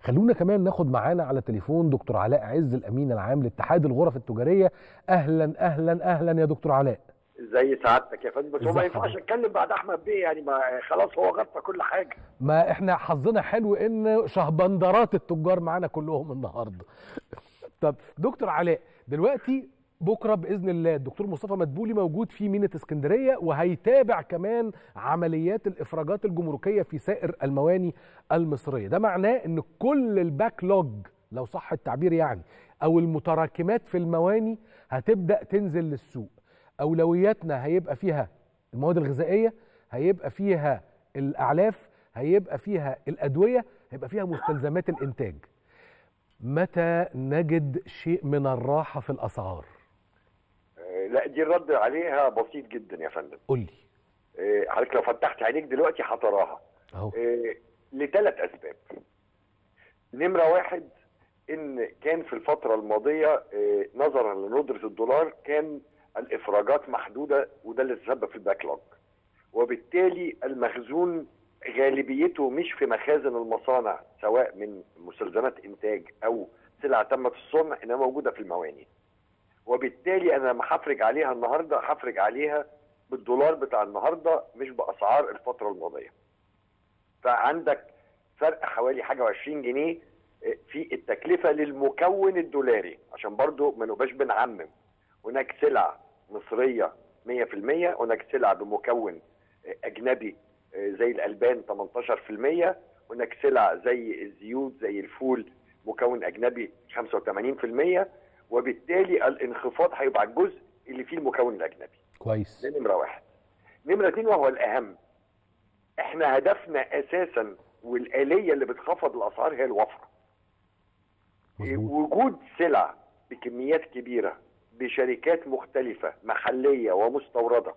خلونا كمان ناخد معانا على تليفون دكتور علاء عز الامين العام لاتحاد الغرف التجاريه اهلا اهلا اهلا يا دكتور علاء زي سعادتك يا فندم بس هو ازي ما ينفعش حضرتك؟ اتكلم بعد احمد بيه يعني ما خلاص هو غطى كل حاجه ما احنا حظنا حلو ان شهبندرات التجار معانا كلهم النهارده طب دكتور علاء دلوقتي بكره باذن الله الدكتور مصطفى مدبولي موجود في ميناء اسكندريه وهيتابع كمان عمليات الافراجات الجمركيه في سائر المواني المصريه ده معناه ان كل الباك لوج لو صح التعبير يعني او المتراكمات في المواني هتبدا تنزل للسوق اولوياتنا هيبقى فيها المواد الغذائيه هيبقى فيها الاعلاف هيبقى فيها الادويه هيبقى فيها مستلزمات الانتاج متى نجد شيء من الراحه في الاسعار آه، لا دي الرد عليها بسيط جدا يا فندم قول لي آه، حضرتك لو فتحت عينيك دلوقتي هتراها اهو آه، لثلاث اسباب نمره واحد ان كان في الفتره الماضيه آه، نظرا لندره الدولار كان الافراجات محدوده وده اللي تسبب في الباك لوج وبالتالي المخزون غالبيته مش في مخازن المصانع سواء من مستلزمات انتاج او سلع تمت الصنع انها موجوده في المواني وبالتالي انا لما هفرج عليها النهارده هفرج عليها بالدولار بتاع النهارده مش باسعار الفتره الماضيه فعندك فرق حوالي حاجه و20 جنيه في التكلفه للمكون الدولاري عشان برضو ما نبقاش بنعمم هناك سلع مصريه 100% هناك سلع بمكون اجنبي زي الالبان 18% هناك سلع زي الزيوت زي الفول مكون اجنبي 85% وبالتالي الانخفاض هيبقى على الجزء اللي فيه المكون الاجنبي كويس ده نمره واحد نمره اتنين وهو الاهم احنا هدفنا اساسا والاليه اللي بتخفض الاسعار هي الوفره مظبوط وجود سلع بكميات كبيره بشركات مختلفه محليه ومستورده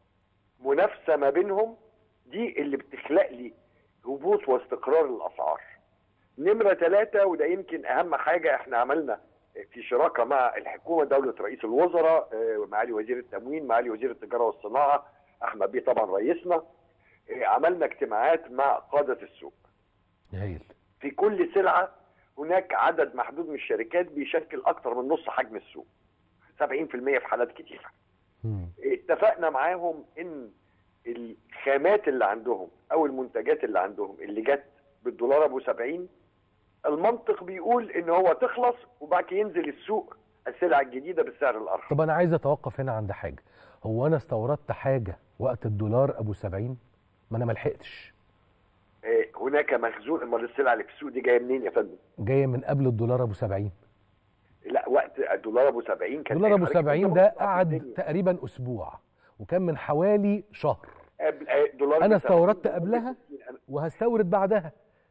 منافسه ما بينهم دي اللي بتخلق لي هبوط واستقرار الاسعار نمره ثلاثة وده يمكن اهم حاجه احنا عملنا في شراكه مع الحكومه دوله رئيس الوزراء آه، معالي وزير التموين معالي وزير التجاره والصناعه احمد بيه طبعا رئيسنا آه، عملنا اجتماعات مع قاده السوق هايل في كل سلعه هناك عدد محدود من الشركات بيشكل اكثر من نص حجم السوق 70% في حالات كتيره مم. اتفقنا معاهم ان الخامات اللي عندهم او المنتجات اللي عندهم اللي جت بالدولار ابو 70 المنطق بيقول ان هو تخلص وبعد كده ينزل السوق السلع الجديده بالسعر الارخص طب انا عايز اتوقف هنا عند حاجه هو انا استوردت حاجه وقت الدولار ابو 70 ما انا ما لحقتش آه، هناك مخزون امال السلع اللي في السوق دي جايه منين يا فندم؟ جايه من قبل الدولار ابو 70 لا وقت الدولار ابو 70 كان الدولار ابو حضرتك 70 كنت ده مصنع في قعد الدنيا. تقريبا اسبوع وكان من حوالي شهر قبل آه، دولار أنا ب 70 استوردت قبلها؟ أنا- وهستورد بعدها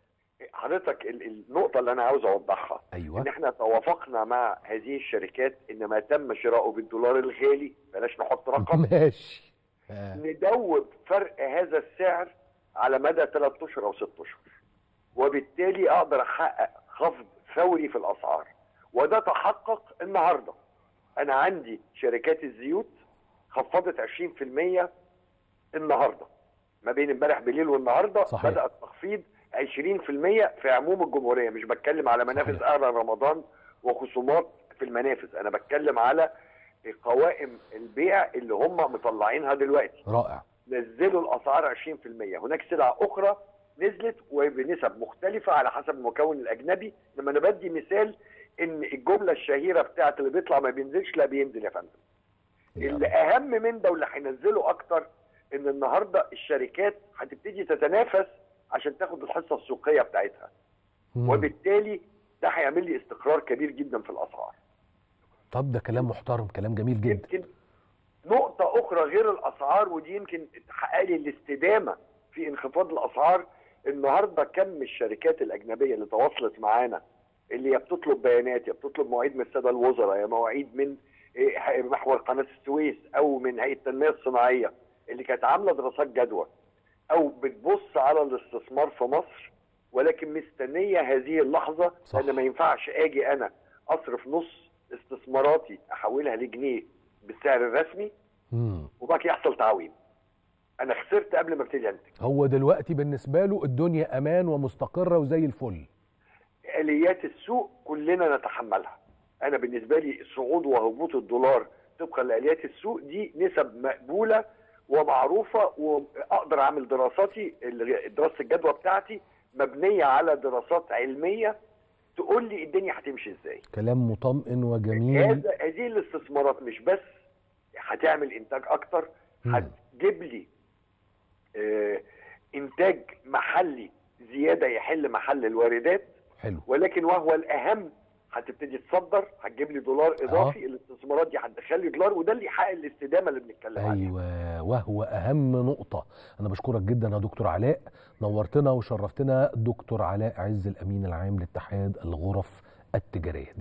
حضرتك ال- النقطه اللي انا عاوز اوضحها ان ايوه احنا توافقنا مع هذه الشركات ان ما تم شراؤه بالدولار الغالي بلاش نحط رقم ماشي آه. ندوب فرق هذا السعر على مدى 3 اشهر او 6 اشهر وبالتالي اقدر احقق خفض فوري في الاسعار وده تحقق النهارده انا عندي شركات الزيوت خفضت 20% النهارده ما بين امبارح بالليل والنهارده صحيح. بدا التخفيض 20% في عموم الجمهوريه مش بتكلم على منافذ صحيح. اعلى رمضان وخصومات في المنافذ انا بتكلم على قوائم البيع اللي هم مطلعينها دلوقتي رائع نزلوا الاسعار 20% هناك سلع اخرى نزلت وبنسب مختلفه على حسب المكون الاجنبي لما انا بدي مثال ان الجمله الشهيره بتاعت اللي بيطلع ما بينزلش لا بينزل يا فندم اللي اهم من ده واللي هينزله اكتر ان النهارده الشركات هتبتدي تتنافس عشان تاخد الحصه السوقيه بتاعتها مم. وبالتالي ده هيعمل لي استقرار كبير جدا في الاسعار طب ده كلام محترم كلام جميل جدا يمكن نقطة أخرى غير الأسعار ودي يمكن تحقق لي الاستدامة في انخفاض الأسعار النهاردة كم الشركات الأجنبية اللي تواصلت معانا اللي يا بتطلب بيانات يا بتطلب مواعيد من السادة الوزراء يا مواعيد من إيه، محور قناة السويس أو من هيئة التنمية الصناعية اللي كانت عاملة دراسات جدوى أو بتبص على الاستثمار في مصر ولكن مستنية هذه اللحظة صح. لأن ما ينفعش أجي أنا أصرف نص استثماراتي أحولها لجنيه بالسعر الرسمي مم. وبعد كده يحصل تعويم انا خسرت قبل ما ابتدي انتج هو دلوقتي بالنسبه له الدنيا امان ومستقره وزي الفل اليات السوق كلنا نتحملها انا بالنسبه لي صعود وهبوط الدولار طبقا لاليات السوق دي نسب مقبوله ومعروفه واقدر اعمل دراساتي دراسه الجدوى بتاعتي مبنيه على دراسات علميه تقول لي الدنيا هتمشي ازاي كلام مطمئن وجميل هذا هذه الاستثمارات مش بس هتعمل انتاج اكتر مم. هتجيب لي آه، انتاج محلي زياده يحل محل الواردات حلو ولكن وهو الاهم هتبتدي تصدر هتجيب لي دولار اضافي الاستثمارات دي هتدخل لي دولار وده اللي يحقق الاستدامه اللي بنتكلم عليها ايوه وهو اهم نقطه انا بشكرك جدا يا دكتور علاء نورتنا وشرفتنا دكتور علاء عز الامين العام لاتحاد الغرف التجاريه